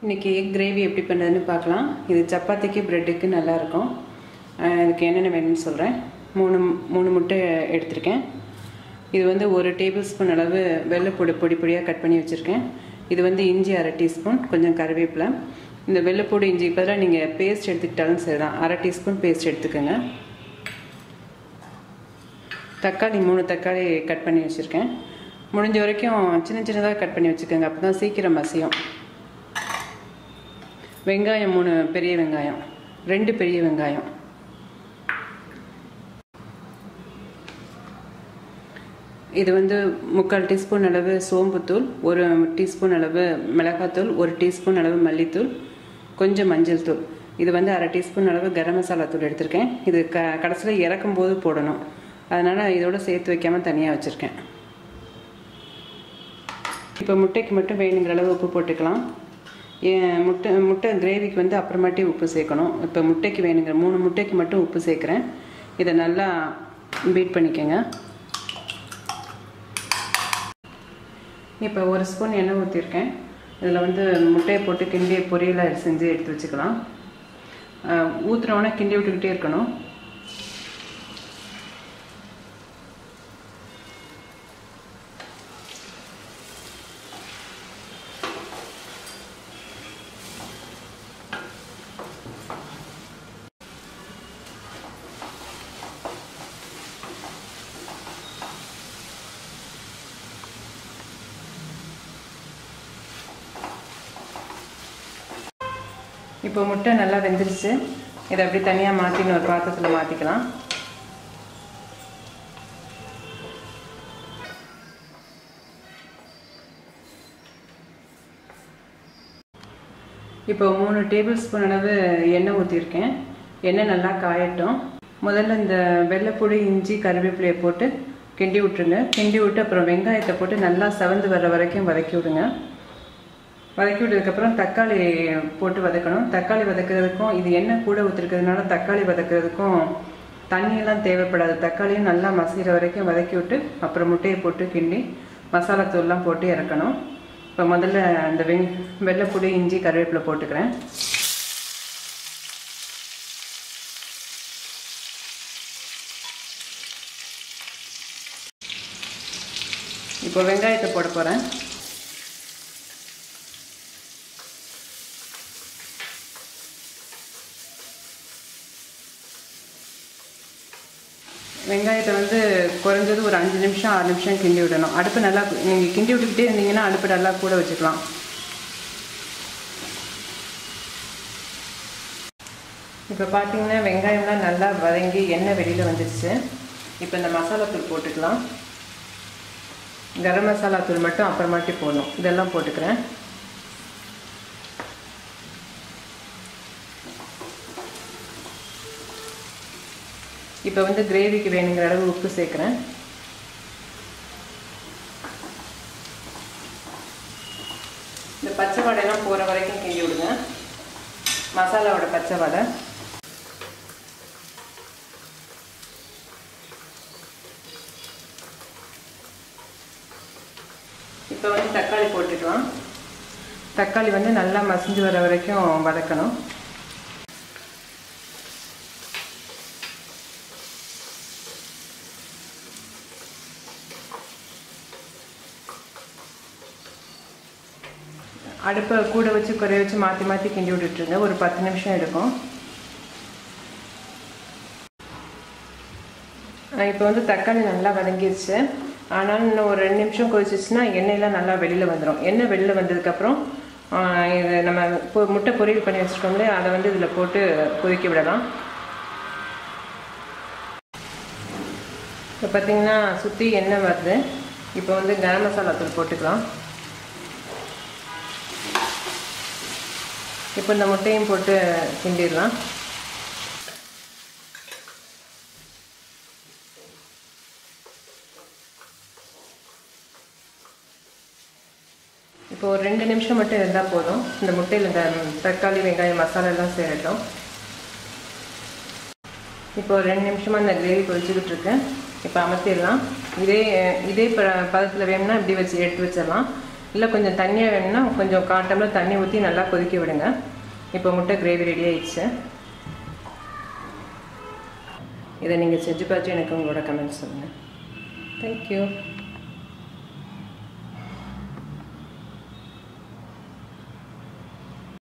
இன்றைக்கி egg gravy எப்படி பண்ணுறதுன்னு பார்க்கலாம் இது சப்பாத்திக்கு ப்ரெட்டுக்கு நல்லாயிருக்கும் இதுக்கு என்னென்ன வேணும்னு சொல்கிறேன் மூணு மூணு முட்டை எடுத்திருக்கேன் இது வந்து ஒரு டேபிள் ஸ்பூன் அளவு வெள்ளைப்பொடி பொடி பொடியாக கட் பண்ணி வச்சுருக்கேன் இது வந்து இஞ்சி அரை டீஸ்பூன் கொஞ்சம் கருவேப்பிலை இந்த வெள்ளைப்பூடி இஞ்சி பதிலாக நீங்கள் பேஸ்ட் எடுத்துக்கிட்டாலும் சரி தான் அரை டீஸ்பூன் பேஸ்ட் எடுத்துக்கோங்க தக்காளி மூணு தக்காளி கட் பண்ணி வச்சுருக்கேன் முடிஞ்ச வரைக்கும் சின்ன சின்னதாக கட் பண்ணி வச்சுக்கோங்க அப்போ தான் சீக்கிரம் மசியும் வெங்காயம் மூணு பெரிய வெங்காயம் ரெண்டு பெரிய வெங்காயம் இது வந்து முக்கால் டீஸ்பூன் அளவு சோம்புத்தூள் ஒரு டீஸ்பூன் அளவு மிளகாத்தூள் ஒரு டீஸ்பூன் அளவு மல்லித்தூள் கொஞ்சம் மஞ்சள் தூள் இது வந்து அரை டீஸ்பூன் அளவு கரம் மசாலா தூள் எடுத்திருக்கேன் இது க கடைசியில் இறக்கும் போது போடணும் அதனால் இதோட சேர்த்து வைக்காமல் தனியாக வச்சுருக்கேன் இப்போ முட்டைக்கு மட்டும் வேணுங்கிற அளவு உப்பு போட்டுக்கலாம் முட்டை முட்டை கிரேவிக்கு வந்து அப்புறமாட்டி உப்பு சேர்க்கணும் இப்போ முட்டைக்கு வேணுங்கிற மூணு முட்டைக்கு மட்டும் உப்பு சேர்க்குறேன் இதை நல்லா பீட் பண்ணிக்கோங்க இப்போ ஒரு ஸ்பூன் எண்ணெய் ஊற்றிருக்கேன் இதில் வந்து முட்டையை போட்டு கிண்டி பொரியலாக செஞ்சு எடுத்து வச்சுக்கலாம் ஊற்றுனோடனே கிண்டி விட்டுக்கிட்டே இருக்கணும் இப்போ முட்டை நல்லா வெந்துருச்சு இதை அப்படி தனியாக மாற்றின்னு ஒரு பாத்திரத்தில் மாற்றிக்கலாம் இப்போ மூணு டேபிள் ஸ்பூன் அளவு எண்ணெய் ஊற்றிருக்கேன் எண்ணெய் நல்லா காயட்டும் முதல்ல இந்த வெள்ளைப்பொடி இஞ்சி கருவேப்பிலையை போட்டு கிண்டி விட்டுருங்க கிண்டி விட்டு அப்புறம் வெங்காயத்தை போட்டு நல்லா செவந்து வர்ற வரைக்கும் வதக்கி விடுங்க வதக்கி விட்டதுக்கப்புறம் தக்காளி போட்டு வதக்கணும் தக்காளி வதக்கிறதுக்கும் இது எண்ணெய் கூட ஊற்றிருக்கிறதுனால தக்காளி வதக்கிறதுக்கும் தண்ணியெல்லாம் தேவைப்படாது தக்காளியும் நல்லா மசிகிற வரைக்கும் வதக்கி விட்டு அப்புறம் முட்டையை போட்டு கிண்டி மசாலா தூள்லாம் போட்டு இறக்கணும் இப்போ முதல்ல அந்த வெங் வெள்ளைப்பொடி இஞ்சி கருவேப்பிலை போட்டுக்கிறேன் இப்போ வெங்காயத்தை போட போகிறேன் வெங்காயத்தை வந்து குறைஞ்சது ஒரு அஞ்சு நிமிஷம் ஆறு நிமிஷம் கிண்டி விடணும் அடுப்பு நல்லா நீங்கள் கிண்டி விட்டுக்கிட்டே இருந்தீங்கன்னா அடுப்பு நல்லா கூட வச்சுக்கலாம் இப்போ பார்த்தீங்கன்னா வெங்காயம்லாம் நல்லா வதங்கி எண்ணெய் வெளியில் வந்துடுச்சு இப்போ இந்த மசாலா தூள் போட்டுக்கலாம் கரம் மசாலா தூள் மட்டும் அப்புறமாட்டி போடணும் இதெல்லாம் போட்டுக்கிறேன் இப்போ வந்து கிரேவிக்கு வேணுங்கிற அளவு உப்பு சேர்க்குறேன் இந்த பச்சை வடையெல்லாம் போகிற வரைக்கும் கிண்டி விடுங்க மசாலாவோட பச்சை வடை இப்போ வந்து தக்காளி போட்டுக்கலாம் தக்காளி வந்து நல்லா மசிஞ்சு வர வரைக்கும் வதக்கணும் அடுப்பை கூட வச்சு குறைய வச்சு மாற்றி மாற்றி கிண்டி விட்டுட்டுருங்க ஒரு பத்து நிமிஷம் எடுக்கும் இப்போ வந்து தக்காளி நல்லா வதங்கிடுச்சு ஆனால் இன்னும் ஒரு ரெண்டு நிமிஷம் கொதிச்சிச்சுன்னா எண்ணெயெலாம் நல்லா வெளியில் வந்துடும் எண்ணெய் வெளியில் வந்ததுக்கப்புறம் இது நம்ம இப்போ முட்டை பொரியல் பண்ணி வச்சுருக்கோம்லே அதை வந்து இதில் போட்டு கொதிக்க விடலாம் இப்போ பார்த்திங்கன்னா சுற்றி எண்ணெய் வருது இப்போ வந்து கரம் மசாலா தூள் போட்டுக்கலாம் இப்போ இந்த முட்டையும் போட்டு கிண்டிடலாம் இப்போ ஒரு ரெண்டு நிமிஷம் மட்டும் இருந்தால் போதும் இந்த முட்டையில் இந்த தக்காளி வெங்காயம் மசாலா எல்லாம் சேரட்டும் இப்போ ஒரு ரெண்டு நிமிஷமாக இந்த கிரேவி கொதிச்சுக்கிட்டு இருக்கேன் இப்போ அமர்த்திடலாம் இதே இதே ப பதத்தில் வேணும்னா இப்படி வச்சு எடுத்து வச்சிடலாம் இல்லை கொஞ்சம் தண்ணியாக வேணும்னா கொஞ்சம் கால் டம்ளர் தண்ணி ஊற்றி நல்லா கொதிக்க விடுங்க இப்போ முட்டை கிரேவி ரெடி ஆயிடுச்சு இதை நீங்கள் செஞ்சு பார்த்து எனக்கு உங்களோட கமெண்ட்ஸ் சொல்லுங்கள் தேங்க்யூ